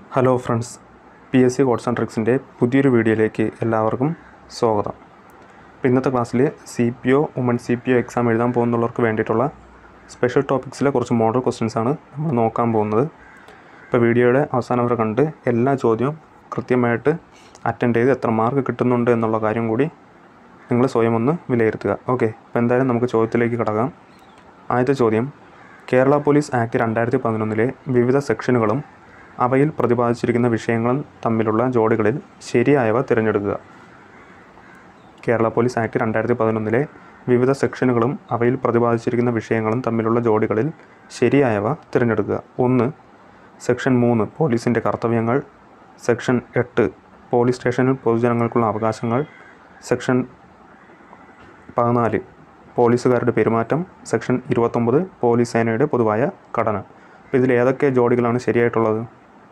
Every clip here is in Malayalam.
hello friends P S C codes and ട്രിക്സിൻ്റെ പുതിയൊരു വീഡിയോയിലേക്ക് എല്ലാവർക്കും സ്വാഗതം അപ്പോൾ ഇന്നത്തെ ക്ലാസ്സിൽ C P O woman C P O exam എഴുതാൻ പോകുന്നവർക്ക് വേണ്ടിയിട്ടുള്ള സ്പെഷ്യൽ ടോപ്പിക്സിലെ കുറച്ച് മോഡൽ ക്വസ്റ്റ്യൻസ് ആണ് നമ്മൾ നോക്കാൻ പോകുന്നത് ഇപ്പോൾ വീഡിയോയുടെ അവസാനം വരെ കണ്ട് എല്ലാ ചോദ്യവും കൃത്യമായിട്ട് അറ്റൻഡ് ചെയ്ത് എത്ര മാർക്ക് കിട്ടുന്നുണ്ട് എന്നുള്ള കാര്യം കൂടി നിങ്ങൾ സ്വയം ഒന്ന് വിലയിരുത്തുക ഓക്കെ അപ്പോൾ എന്തായാലും നമുക്ക് ചോദ്യത്തിലേക്ക് കടക്കാം ആദ്യത്തെ ചോദ്യം കേരള പോലീസ് ആക്ട് രണ്ടായിരത്തി പതിനൊന്നിലെ വിവിധ സെക്ഷനുകളും അവയിൽ പ്രതിപാദിച്ചിരിക്കുന്ന വിഷയങ്ങളും തമ്മിലുള്ള ജോഡികളിൽ ശരിയായവ തിരഞ്ഞെടുക്കുക കേരള പോലീസ് ആക്ട് രണ്ടായിരത്തി പതിനൊന്നിലെ വിവിധ സെക്ഷനുകളും അവയിൽ പ്രതിപാദിച്ചിരിക്കുന്ന വിഷയങ്ങളും തമ്മിലുള്ള ജോഡികളിൽ ശരിയായവ തിരഞ്ഞെടുക്കുക ഒന്ന് സെക്ഷൻ മൂന്ന് പോലീസിൻ്റെ കർത്തവ്യങ്ങൾ സെക്ഷൻ എട്ട് പോലീസ് സ്റ്റേഷനിൽ പൊതുജനങ്ങൾക്കുള്ള അവകാശങ്ങൾ സെക്ഷൻ പതിനാല് പോലീസുകാരുടെ പെരുമാറ്റം സെക്ഷൻ ഇരുപത്തൊമ്പത് പോലീസ് സേനയുടെ പൊതുവായ ഘടന അപ്പോൾ ഇതിൽ ഏതൊക്കെ ജോഡികളാണ് ശരിയായിട്ടുള്ളത്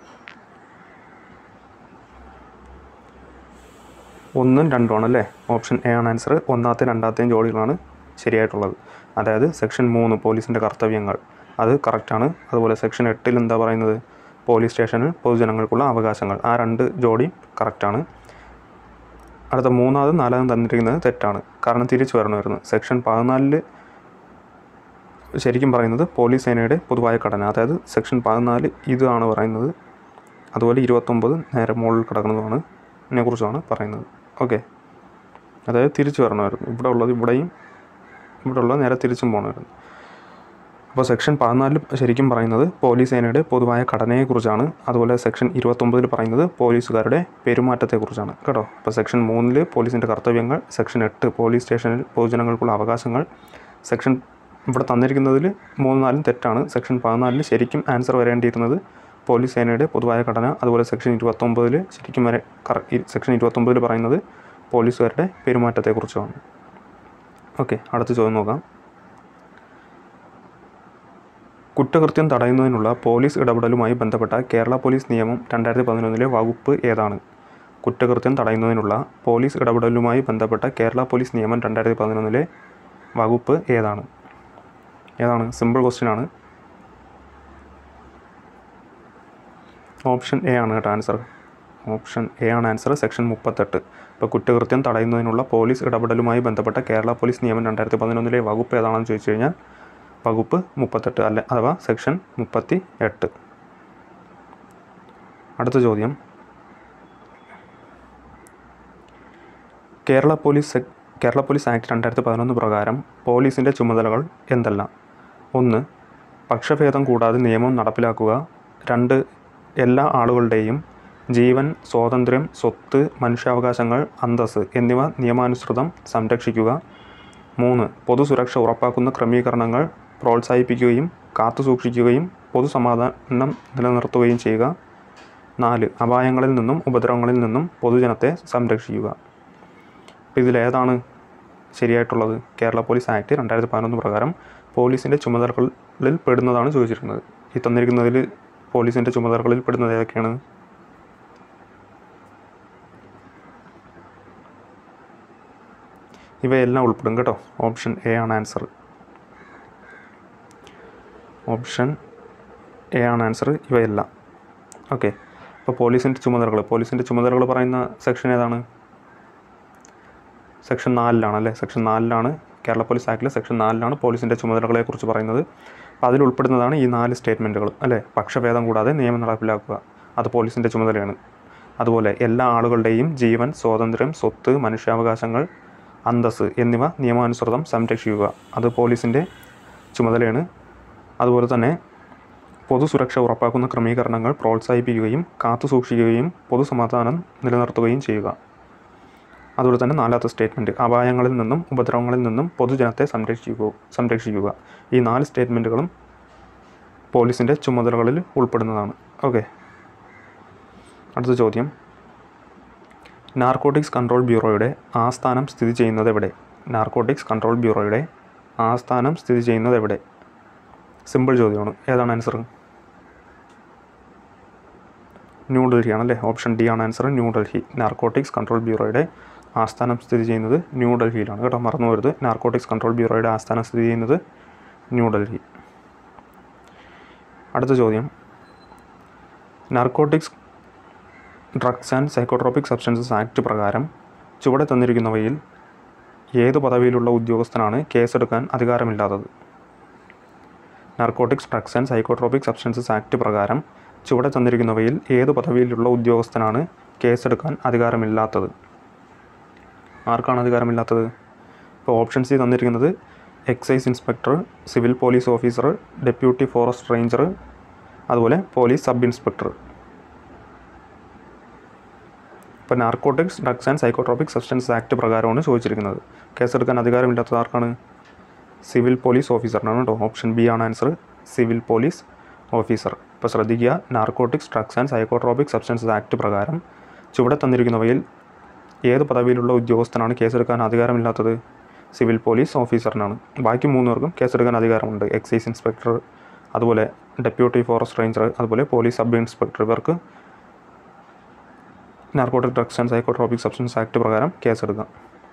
ഒന്നും രണ്ടുമാണ് അല്ലേ ഓപ്ഷൻ എ ആണ് ആൻസർ ഒന്നാമത്തെ രണ്ടാമത്തെയും ജോഡികളാണ് ശരിയായിട്ടുള്ളത് അതായത് സെക്ഷൻ മൂന്ന് പോലീസിൻ്റെ കർത്തവ്യങ്ങൾ അത് കറക്റ്റാണ് അതുപോലെ സെക്ഷൻ എട്ടിൽ എന്താ പറയുന്നത് പോലീസ് സ്റ്റേഷനിൽ പൊതുജനങ്ങൾക്കുള്ള അവകാശങ്ങൾ ആ രണ്ട് ജോഡി കറക്റ്റാണ് അടുത്ത മൂന്നാമതും നാലാമതും തന്നിരിക്കുന്നത് തെറ്റാണ് കാരണം തിരിച്ചു വരണമായിരുന്നു സെക്ഷൻ പതിനാലിൽ ശരിക്കും പറയുന്നത് പോലീസ് സേനയുടെ പൊതുവായ ഘടന അതായത് സെക്ഷൻ പതിനാല് ഇതാണ് പറയുന്നത് അതുപോലെ ഇരുപത്തൊമ്പത് നേരെ മുകളിൽ കിടക്കുന്നതുമാണ് ഇതിനെക്കുറിച്ചാണ് പറയുന്നത് ഓക്കെ അതായത് തിരിച്ചു വരണമായിരുന്നു ഇവിടെ ഉള്ളത് ഇവിടെയും ഇവിടെ ഉള്ളത് നേരെ തിരിച്ചും പോകണമായിരുന്നു അപ്പോൾ സെക്ഷൻ പതിനാലിൽ ശരിക്കും പറയുന്നത് പോലീസ് സേനയുടെ പൊതുവായ ഘടനയെക്കുറിച്ചാണ് അതുപോലെ സെക്ഷൻ ഇരുപത്തൊമ്പതിൽ പറയുന്നത് പോലീസുകാരുടെ പെരുമാറ്റത്തെക്കുറിച്ചാണ് കേട്ടോ അപ്പോൾ സെക്ഷൻ മൂന്നിൽ പോലീസിൻ്റെ കർത്തവ്യങ്ങൾ സെക്ഷൻ എട്ട് പോലീസ് സ്റ്റേഷനിൽ പൊതുജനങ്ങൾക്കുള്ള അവകാശങ്ങൾ സെക്ഷൻ ഇവിടെ തന്നിരിക്കുന്നതിൽ മൂന്ന് നാലും തെറ്റാണ് സെക്ഷൻ പതിനാലിൽ ശരിക്കും ആൻസർ വരേണ്ടിയിരുന്നത് പോലീസ് സേനയുടെ പൊതുവായ ഘടന അതുപോലെ സെക്ഷൻ ഇരുപത്തൊമ്പതിൽ ശരിക്കും വരെ കറ സെക്ഷൻ ഇരുപത്തൊമ്പതിൽ പറയുന്നത് പോലീസുകാരുടെ പെരുമാറ്റത്തെക്കുറിച്ചുമാണ് ഓക്കെ അടുത്ത ചോദ്യം നോക്കാം കുറ്റകൃത്യം തടയുന്നതിനുള്ള പോലീസ് ഇടപെടലുമായി ബന്ധപ്പെട്ട കേരള പോലീസ് നിയമം രണ്ടായിരത്തി പതിനൊന്നിലെ വകുപ്പ് ഏതാണ് കുറ്റകൃത്യം തടയുന്നതിനുള്ള പോലീസ് ഇടപെടലുമായി ബന്ധപ്പെട്ട കേരള പോലീസ് നിയമം രണ്ടായിരത്തി പതിനൊന്നിലെ വകുപ്പ് ഏതാണ് ഏതാണ് സിമ്പിൾ ക്വസ്റ്റ്യൻ ആണ് ഓപ്ഷൻ എ ആണ് കേട്ടോ ആൻസർ ഓപ്ഷൻ എ ആണ് ആൻസർ സെക്ഷൻ മുപ്പത്തെട്ട് ഇപ്പോൾ കുറ്റകൃത്യം തടയുന്നതിനുള്ള പോലീസ് ഇടപെടലുമായി ബന്ധപ്പെട്ട കേരള പോലീസ് നിയമം രണ്ടായിരത്തി പതിനൊന്നിലെ വകുപ്പ് ഏതാണെന്ന് ചോദിച്ചു കഴിഞ്ഞാൽ വകുപ്പ് മുപ്പത്തെട്ട് അല്ല അഥവാ സെക്ഷൻ മുപ്പത്തി എട്ട് അടുത്ത ചോദ്യം കേരള പോലീസ് സെ- കേരള പോലീസ് ആക്ട് രണ്ടായിരത്തി പതിനൊന്ന് പ്രകാരം പോലീസിൻ്റെ ചുമതലകൾ എന്തെല്ലാം ഒന്ന് പക്ഷഭേദം കൂടാതെ നിയമം നടപ്പിലാക്കുക രണ്ട് എല്ലാ ആളുകളുടെയും ജീവൻ സ്വാതന്ത്ര്യം സ്വത്ത് മനുഷ്യാവകാശങ്ങൾ അന്തസ്സ് എന്നിവ നിയമാനുസൃതം സംരക്ഷിക്കുക മൂന്ന് പൊതുസുരക്ഷ ഉറപ്പാക്കുന്ന ക്രമീകരണങ്ങൾ പ്രോത്സാഹിപ്പിക്കുകയും കാത്തുസൂക്ഷിക്കുകയും പൊതുസമാധാനം നിലനിർത്തുകയും ചെയ്യുക നാല് അപായങ്ങളിൽ നിന്നും ഉപദ്രവങ്ങളിൽ നിന്നും പൊതുജനത്തെ സംരക്ഷിക്കുക അപ്പോൾ ഇതിലേതാണ് ശരിയായിട്ടുള്ളത് കേരള പോലീസ് ആക്ട് രണ്ടായിരത്തി പതിനൊന്ന് പ്രകാരം പോലീസിൻ്റെ ചുമതലകളിൽ പെടുന്നതാണ് ചോദിച്ചിരിക്കുന്നത് ഈ തന്നിരിക്കുന്നതിൽ പോലീസിൻ്റെ ചുമതലകളിൽ പെടുന്നത് ഏതൊക്കെയാണ് ഇവയെല്ലാം ഉൾപ്പെടും കേട്ടോ ഓപ്ഷൻ എ ആണ് ആൻസർ ഓപ്ഷൻ എ ആണ് ആൻസർ ഇവയെല്ലാം ഓക്കെ അപ്പോൾ പോലീസിൻ്റെ ചുമതലകൾ പോലീസിൻ്റെ ചുമതലകൾ പറയുന്ന സെക്ഷൻ ഏതാണ് സെക്ഷൻ നാലിലാണ് അല്ലേ സെക്ഷൻ നാലിലാണ് കേരള പോലീസ് ആക്ടിലെ സെക്ഷൻ നാലിലാണ് പോലീസിൻ്റെ ചുമതലകളെക്കുറിച്ച് പറയുന്നത് അപ്പോൾ അതിൽ ഉൾപ്പെടുന്നതാണ് ഈ നാല് സ്റ്റേറ്റ്മെൻറ്റുകൾ അല്ലേ പക്ഷഭേദം കൂടാതെ നിയമം നടപ്പിലാക്കുക അത് പോലീസിൻ്റെ ചുമതലയാണ് അതുപോലെ എല്ലാ ആളുകളുടെയും ജീവൻ സ്വാതന്ത്ര്യം സ്വത്ത് മനുഷ്യാവകാശങ്ങൾ അന്തസ്സ് എന്നിവ നിയമാനുസൃതം സംരക്ഷിക്കുക അത് പോലീസിൻ്റെ ചുമതലയാണ് അതുപോലെ തന്നെ പൊതുസുരക്ഷ ഉറപ്പാക്കുന്ന ക്രമീകരണങ്ങൾ പ്രോത്സാഹിപ്പിക്കുകയും കാത്തുസൂക്ഷിക്കുകയും പൊതുസമാധാനം നിലനിർത്തുകയും ചെയ്യുക അതുപോലെ തന്നെ നാലാമത്തെ സ്റ്റേറ്റ്മെൻറ്റ് അപായങ്ങളിൽ നിന്നും ഉപദ്രവങ്ങളിൽ നിന്നും പൊതുജനത്തെ സംരക്ഷിക്കുക സംരക്ഷിക്കുക ഈ നാല് സ്റ്റേറ്റ്മെൻറ്റുകളും പോലീസിൻ്റെ ചുമതലകളിൽ ഉൾപ്പെടുന്നതാണ് ഓക്കെ അടുത്ത ചോദ്യം നാർക്കോട്ടിക്സ് കൺട്രോൾ ബ്യൂറോയുടെ ആസ്ഥാനം സ്ഥിതി ചെയ്യുന്നത് എവിടെ നാർക്കോട്ടിക്സ് കൺട്രോൾ ബ്യൂറോയുടെ ആസ്ഥാനം സ്ഥിതി ചെയ്യുന്നത് എവിടെ സിമ്പിൾ ചോദ്യമാണ് ഏതാണ് ആൻസർ ന്യൂഡൽഹി ആണല്ലേ ഓപ്ഷൻ ഡി ആണ് ആൻസർ ന്യൂഡൽഹി നാർക്കോട്ടിക്സ് കൺട്രോൾ ബ്യൂറോയുടെ ആസ്ഥാനം സ്ഥിതി ചെയ്യുന്നത് ന്യൂഡൽഹിയിലാണ് കേട്ടോ മറന്നു പോരുത് നാർക്കോട്ടിക്സ് കൺട്രോൾ ബ്യൂറോയുടെ ആസ്ഥാനം സ്ഥിതി ചെയ്യുന്നത് ന്യൂഡൽഹി അടുത്ത ചോദ്യം narcotics drugs and psychotropic substances act പ്രകാരം ചുവടെ തന്നിരിക്കുന്നവയിൽ ഏത് പദവിയിലുള്ള ഉദ്യോഗസ്ഥനാണ് കേസെടുക്കാൻ അധികാരമില്ലാത്തത് narcotics drugs and psychotropic substances act പ്രകാരം ചുവടെ തന്നിരിക്കുന്നവയിൽ ഏത് പദവിയിലുള്ള ഉദ്യോഗസ്ഥനാണ് കേസെടുക്കാൻ അധികാരമില്ലാത്തത് ആർക്കാണ് അധികാരമില്ലാത്തത് ഇപ്പോൾ ഓപ്ഷൻ സി തന്നിരിക്കുന്നത് excise inspector civil police officer deputy forest ranger അതുപോലെ പോലീസ് സബ് ഇൻസ്പെക്ടർ ഇപ്പോൾ narcotics drugs and psychotropic substance act പ്രകാരമാണ് ചോദിച്ചിരിക്കുന്നത് കേസെടുക്കാൻ അധികാരമില്ലാത്തത് ആർക്കാണ് സിവിൽ പോലീസ് ഓഫീസറിനാണ് കേട്ടോ ഓപ്ഷൻ ബി ആണ് ആൻസർ സിവിൽ പോലീസ് ഓഫീസർ ഇപ്പോൾ ശ്രദ്ധിക്കുക narcotics drugs and psychotropic substances act പ്രകാരം ചുവടെ തന്നിരിക്കുന്നവയിൽ ഏത് പദവിയിലുള്ള ഉദ്യോഗസ്ഥനാണ് കേസെടുക്കാൻ അധികാരമില്ലാത്തത് സിവിൽ പോലീസ് ഓഫീസറിനാണ് ബാക്കി മൂന്ന് പേർക്കും കേസെടുക്കാൻ അധികാരമുണ്ട് എക്സൈസ് ഇൻസ്പെക്ടർ അതുപോലെ ഡെപ്യൂട്ടി ഫോറസ്റ്റ് റേഞ്ചർ അതുപോലെ പോലീസ് സബ് ഇൻസ്പെക്ടർ ഇവർക്ക് narcotic drugs and psychotropic substance act പ്രകാരം കേസെടുക്കാം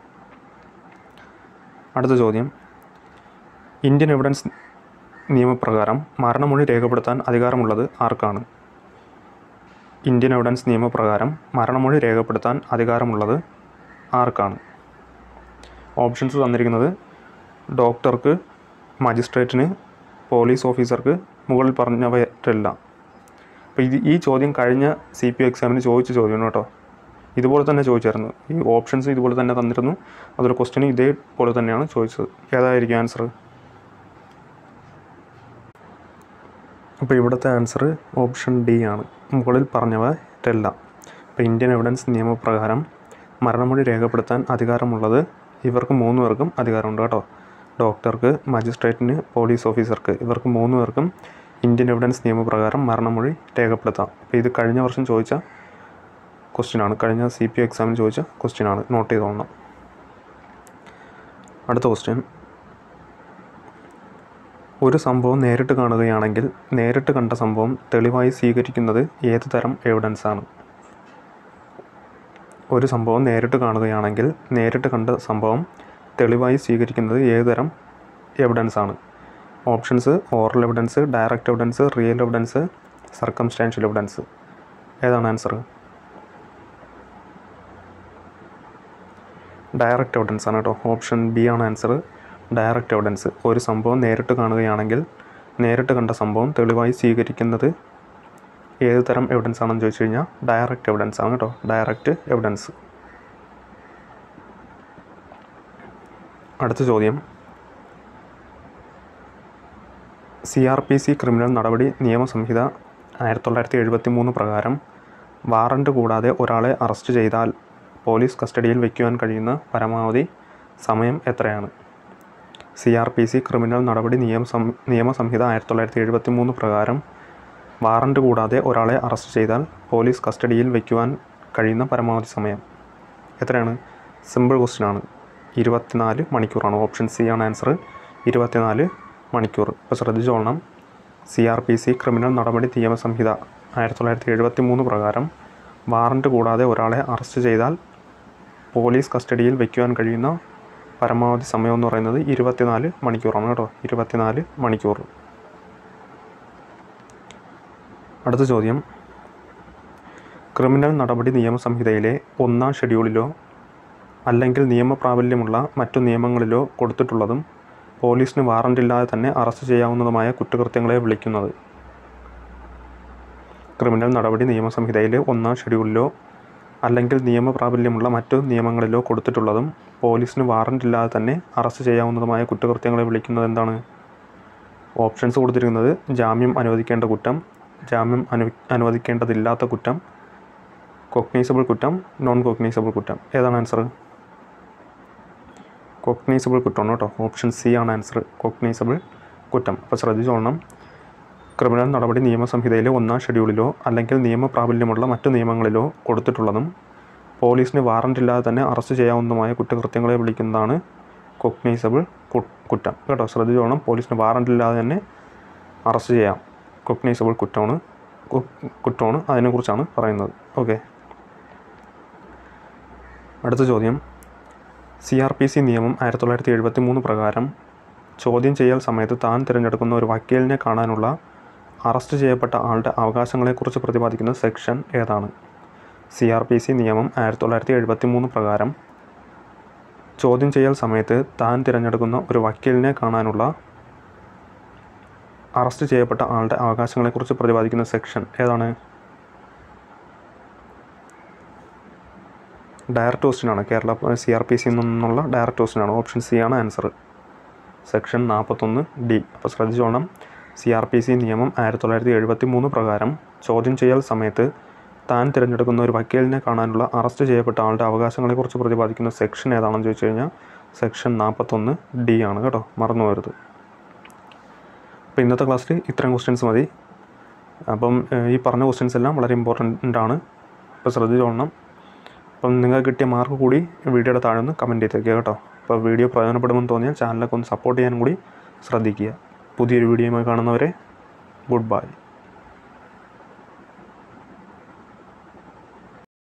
അടുത്ത ചോദ്യം ഇന്ത്യൻ എവിഡൻസ് നിയമപ്രകാരം മരണമൊഴി രേഖപ്പെടുത്താൻ അധികാരമുള്ളത് ആർക്കാണ് ഇന്ത്യൻ എവിഡൻസ് നിയമപ്രകാരം മരണമൊഴി രേഖപ്പെടുത്താൻ അധികാരമുള്ളത് ആർക്കാണ് ഓപ്ഷൻസ് തന്നിരിക്കുന്നത് ഡോക്ടർക്ക് മജിസ്ട്രേറ്റിന് പോലീസ് ഓഫീസർക്ക് മുകളിൽ പറഞ്ഞവരെല്ലാം അപ്പോൾ ഇത് ഈ ചോദ്യം കഴിഞ്ഞ സി പി എക്സാമിന് ചോദിച്ച ചോദ്യമാണ് കേട്ടോ ഇതുപോലെ തന്നെ ചോദിച്ചായിരുന്നു ഈ ഓപ്ഷൻസ് ഇതുപോലെ തന്നെ തന്നിരുന്നു അതൊരു ക്വസ്റ്റ്യൻ ഇതേപോലെ തന്നെയാണ് ചോദിച്ചത് ഏതായിരിക്കും ആൻസർ അപ്പോൾ ഇവിടുത്തെ ആൻസർ ഓപ്ഷൻ ഡി ആണ് മുകളിൽ പറഞ്ഞവരെല്ലാം ഇപ്പോൾ ഇന്ത്യൻ എവിഡൻസ് നിയമപ്രകാരം മരണമൊഴി രേഖപ്പെടുത്താൻ അധികാരമുള്ളത് ഇവർക്ക് മൂന്ന് പേർക്കും അധികാരമുണ്ട് കേട്ടോ ഡോക്ടർക്ക് മജിസ്ട്രേറ്റിന് പോലീസ് ഓഫീസർക്ക് ഇവർക്ക് മൂന്ന് പേർക്കും ഇന്ത്യൻ എവിഡൻസ് നിയമപ്രകാരം മരണമൊഴി രേഖപ്പെടുത്താം അപ്പോൾ ഇത് കഴിഞ്ഞ വർഷം ചോദിച്ച ക്വസ്റ്റ്യനാണ് കഴിഞ്ഞ സി പി എക്സാമിന് ചോദിച്ച ക്വസ്റ്റ്യനാണ് നോട്ട് ചെയ്തോളണം അടുത്ത ക്വസ്റ്റ്യൻ ഒരു സംഭവം നേരിട്ട് കാണുകയാണെങ്കിൽ നേരിട്ട് കണ്ട സംഭവം തെളിവായി സ്വീകരിക്കുന്നത് ഏത് തരം എവിഡൻസ് ആണ് ഒരു സംഭവം നേരിട്ട് കാണുകയാണെങ്കിൽ നേരിട്ട് കണ്ട സംഭവം തെളിവായി സ്വീകരിക്കുന്നത് ഏത് തരം എവിഡൻസ് ആണ് options oral evidence direct evidence real evidence circumstantial evidence ഏതാണ് ആൻസർ ഡയറക്റ്റ് എവിഡൻസ് ആണ് കേട്ടോ ഓപ്ഷൻ ബി ആണ് ആൻസർ ഡയറക്റ്റ് എവിഡൻസ് ഒരു സംഭവം നേരിട്ട് കാണുകയാണെങ്കിൽ നേരിട്ട് കണ്ട സംഭവം തെളിവായി സ്വീകരിക്കുന്നത് ഏത് തരം എവിഡൻസ് ആണെന്ന് ചോദിച്ചു കഴിഞ്ഞാൽ ഡയറക്റ്റ് എവിഡൻസ് ആണ് കേട്ടോ ഡയറക്റ്റ് എവിഡൻസ് അടുത്ത ചോദ്യം C R P C criminal നടപടി നിയമസംഹിത ആയിരത്തി തൊള്ളായിരത്തി എഴുപത്തി മൂന്ന് പ്രകാരം വാറണ്ട് കൂടാതെ ഒരാളെ അറസ്റ്റ് ചെയ്താൽ പോലീസ് കസ്റ്റഡിയിൽ വയ്ക്കുവാൻ കഴിയുന്ന പരമാവധി സമയം എത്രയാണ് C R P C criminal നടപടി നിയമസം നിയമസംഹിത ആയിരത്തി തൊള്ളായിരത്തി എഴുപത്തി മൂന്ന് പ്രകാരം വാറണ്ട് കൂടാതെ ഒരാളെ അറസ്റ്റ് ചെയ്താൽ പോലീസ് കസ്റ്റഡിയിൽ വയ്ക്കുവാൻ കഴിയുന്ന പരമാവധി സമയം എത്രയാണ് സിമ്പിൾ ക്വസ്റ്റ്യൻ ആണ് ഇരുപത്തിനാല് മണിക്കൂറാണ് ഓപ്ഷൻ സി ആണ് ആൻസർ ഇരുപത്തിനാല് മണിക്കൂർ ഇപ്പോൾ ശ്രദ്ധിച്ചോളണം C R P C criminal നടപടി നിയമസംഹിത ആയിരത്തി തൊള്ളായിരത്തി എഴുപത്തി മൂന്ന് പ്രകാരം വാറണ്ട് കൂടാതെ ഒരാളെ അറസ്റ്റ് ചെയ്താൽ പോലീസ് കസ്റ്റഡിയിൽ വയ്ക്കുവാൻ കഴിയുന്ന പരമാവധി സമയം എന്ന് പറയുന്നത് ഇരുപത്തിനാല് മണിക്കൂറാണ് കേട്ടോ ഇരുപത്തിനാല് മണിക്കൂർ അടുത്ത ചോദ്യം ക്രിമിനൽ നടപടി നിയമസംഹിതയിലെ ഒന്നാം ഷെഡ്യൂളിലോ അല്ലെങ്കിൽ നിയമപ്രാബല്യമുള്ള മറ്റു നിയമങ്ങളിലോ കൊടുത്തിട്ടുള്ളതും പോലീസിന് വാറണ്ടില്ലാതെ തന്നെ അറസ്റ്റ് ചെയ്യാവുന്നതുമായ കുറ്റകൃത്യങ്ങളെ വിളിക്കുന്നത് ക്രിമിനൽ നടപടി നിയമസംഹിതയിലെ ഒന്നാം ഷെഡ്യൂളിലോ അല്ലെങ്കിൽ നിയമപ്രാബല്യമുള്ള മറ്റു നിയമങ്ങളിലോ കൊടുത്തിട്ടുള്ളതും പോലീസിന് വാറണ്ടില്ലാതെ തന്നെ അറസ്റ്റ് ചെയ്യാവുന്നതുമായ കുറ്റകൃത്യങ്ങളെ വിളിക്കുന്നത് എന്താണ് ഓപ്ഷൻസ് കൊടുത്തിരിക്കുന്നത് ജാമ്യം അനുവദിക്കേണ്ട കുറ്റം ജാമ്യം അനു അനുവദിക്കേണ്ടതില്ലാത്ത കുറ്റം കൊഗ്നൈസബിൾ കുറ്റം നോൺ കൊഗ്നൈസബിൾ കുറ്റം ഏതാണ് ആൻസർ കൊഗ്നൈസബിൾ കുറ്റമാണ് കേട്ടോ ഓപ്ഷൻ സി ആണ് ആൻസർ കൊഗ്നൈസബിൾ കുറ്റം അപ്പോൾ ശ്രദ്ധിച്ചോളണം ക്രിമിനൽ നടപടി നിയമസംഹിതയിലെ ഒന്നാം ഷെഡ്യൂളിലോ അല്ലെങ്കിൽ നിയമപ്രാബല്യമുള്ള മറ്റു നിയമങ്ങളിലോ കൊടുത്തിട്ടുള്ളതും പോലീസിന് വാറണ്ടില്ലാതെ തന്നെ അറസ്റ്റ് ചെയ്യാവുന്നതുമായ കുറ്റകൃത്യങ്ങളെ വിളിക്കുന്നതാണ് കൊഗ്നൈസബിൾ കുറ്റം കേട്ടോ ശ്രദ്ധിച്ചോണം പോലീസിന് വാറണ്ടില്ലാതെ തന്നെ അറസ്റ്റ് ചെയ്യാം കൊഗ്നൈസബിൾ കുറ്റമാണ് കു- കുറ്റമാണ് അതിനെക്കുറിച്ചാണ് പറയുന്നത് ഓക്കെ അടുത്ത ചോദ്യം സി ആർ പി സി നിയമം ആയിരത്തി തൊള്ളായിരത്തി എഴുപത്തി മൂന്ന് പ്രകാരം ചോദ്യം ചെയ്യൽ സമയത്ത് താൻ തിരഞ്ഞെടുക്കുന്ന ഒരു വക്കീലിനെ കാണാനുള്ള അറസ്റ്റ് ചെയ്യപ്പെട്ട ആളുടെ അവകാശങ്ങളെക്കുറിച്ച് പ്രതിപാദിക്കുന്ന സെക്ഷൻ ഏതാണ് സി ആർ പി സി നിയമം ആയിരത്തി തൊള്ളായിരത്തി എഴുപത്തി മൂന്ന് പ്രകാരം ചോദ്യം ചെയ്യൽ സമയത്ത് താൻ തിരഞ്ഞെടുക്കുന്ന ഒരു വക്കീലിനെ കാണാനുള്ള അറസ്റ്റ് ചെയ്യപ്പെട്ട ആളുടെ അവകാശങ്ങളെക്കുറിച്ച് പ്രതിപാദിക്കുന്ന സെക്ഷൻ ഏതാണ് ഡയറക്റ്റ് ക്വസ്റ്റ്യനാണ് കേരള സി ആർ പി സിയിൽ നിന്നുള്ള ഡയറക്റ്റ് ക്വസ്റ്റ്യനാണ് ഓപ്ഷൻ സി ആണ് ആൻസർ സെക്ഷൻ നാൽപ്പത്തൊന്ന് ഡി അപ്പോൾ ശ്രദ്ധിച്ചോണം സി ആർ പി സി നിയമം ആയിരത്തി തൊള്ളായിരത്തി എഴുപത്തി മൂന്ന് പ്രകാരം ചോദ്യം ചെയ്യൽ സമയത്ത് താൻ തിരഞ്ഞെടുക്കുന്ന ഒരു വക്കീലിനെ കാണാനുള്ള അറസ്റ്റ് ചെയ്യപ്പെട്ട ആളുടെ അവകാശങ്ങളെക്കുറിച്ച് പ്രതിപാദിക്കുന്ന സെക്ഷൻ ഏതാണെന്ന് ചോദിച്ചു കഴിഞ്ഞാൽ സെക്ഷൻ നാൽപ്പത്തൊന്ന് ഡി ആണ് കേട്ടോ മറന്നു പോകരുത് അപ്പോൾ ഇന്നത്തെ ക്ലാസ്സിൽ ഇത്രയും ക്വസ്റ്റ്യൻസ് മതി അപ്പം ഏഹ്, ഈ പറഞ്ഞ ക്വസ്റ്റ്യൻസ് എല്ലാം വളരെ ഇമ്പോർട്ടൻ്റ് ആണ് അപ്പോൾ ശ്രദ്ധിച്ചോളണം അപ്പം നിങ്ങൾക്ക് കിട്ടിയ മാർക്ക് കൂടി വീഡിയോയുടെ താഴെ ഒന്ന് കമൻറ്റ് ചെയ്തേക്കുക കേട്ടോ അപ്പോൾ വീഡിയോ പ്രയോജനപ്പെടുമെന്ന് തോന്നിയാൽ ചാനലൊക്കെ ഒന്ന് സപ്പോർട്ട് ചെയ്യാനും കൂടി ശ്രദ്ധിക്കുക പുതിയൊരു വീഡിയോയുമായി കാണുന്നവരെ ഗുഡ് ബൈ